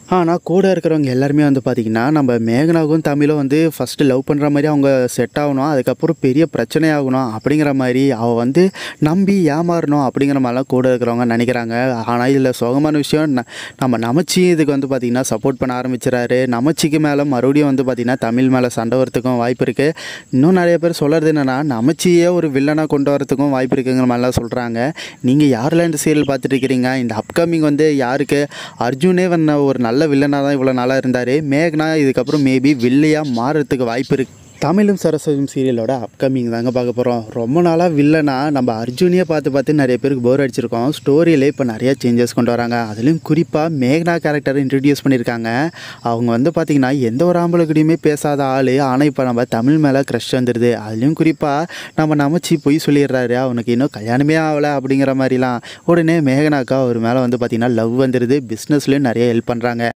ஆனால் கூட இருக்கிறவங்க எல்லாருமே வந்து பார்த்திங்கன்னா நம்ம மேகனாவும் தமிழும் வந்து ஃபஸ்ட்டு லவ் பண்ணுற மாதிரி அவங்க செட் ஆகணும் அதுக்கப்புறம் பெரிய பிரச்சனை ஆகணும் அப்படிங்கிற மாதிரி அவள் வந்து நம்பி ஏமாறணும் அப்படிங்கிற மாதிரிலாம் கூட இருக்கிறவங்க நினைக்கிறாங்க ஆனால் இதில் சோகமான விஷயம் ந- நம்ம நமச்சி இதுக்கு வந்து பார்த்திங்கன்னா சப்போர்ட் பண்ண ஆரம்பிச்சிடறாரு நமச்சிக்கு மேலே மறுபடியும் வந்து பார்த்திங்கன்னா தமிழ் மேலே சண்டை வரத்துக்கும் வாய்ப்பு இருக்குது இன்னும் நிறைய பேர் சொல்கிறது என்னென்னா நமச்சியே ஒரு வில்லனாக கொண்டு வரத்துக்கும் வாய்ப்பு இருக்குங்கிற மாதிரிலாம் சொல்கிறாங்க நீங்கள் யாரெல்லாம் இந்த சீரியல் பார்த்துட்டு இருக்கிறீங்க இந்த அப்கமிங் வந்து யாருக்கு அர்ஜுனே வந்த ஒரு நல்ல வில்லனாக தான் இவ்வளோ நாளாக இருந்தார் மேக்னா இதுக்கப்புறம் மேபி வில்லியாக மாறுறதுக்கு வாய்ப்பு இருக்குது தமிழும் சரஸ்வதியும் சீரியலோட அப்கமிங் தாங்க பார்க்க போகிறோம் ரொம்ப நாளாக வில்லனா நம்ம அர்ஜுனியை பார்த்து பார்த்து நிறைய பேருக்கு போர் அடிச்சிருக்கோம் ஸ்டோரியிலே இப்போ நிறைய சேஞ்சஸ் கொண்டு வராங்க அதுலேயும் குறிப்பாக மேக்னா கேரக்டரை இன்ட்ரடியூஸ் பண்ணியிருக்காங்க அவங்க வந்து பார்த்திங்கன்னா எந்த ஒரு ஆம்பளைக்கூடையுமே பேசாத ஆள் ஆனால் இப்போ நம்ம தமிழ் மேலே க்ரஷ் வந்துடுது அதுலேயும் குறிப்பாக நம்ம நமச்சி பொய் சொல்லிடுறாரு அவனுக்கு இன்னும் கல்யாணமே ஆகலை அப்படிங்கிற மாதிரிலாம் உடனே மேகனாக்கா அவர் மேலே வந்து பார்த்திங்கன்னா லவ் வந்துடுது பிஸ்னஸ்லேயும் நிறைய ஹெல்ப் பண்ணுறாங்க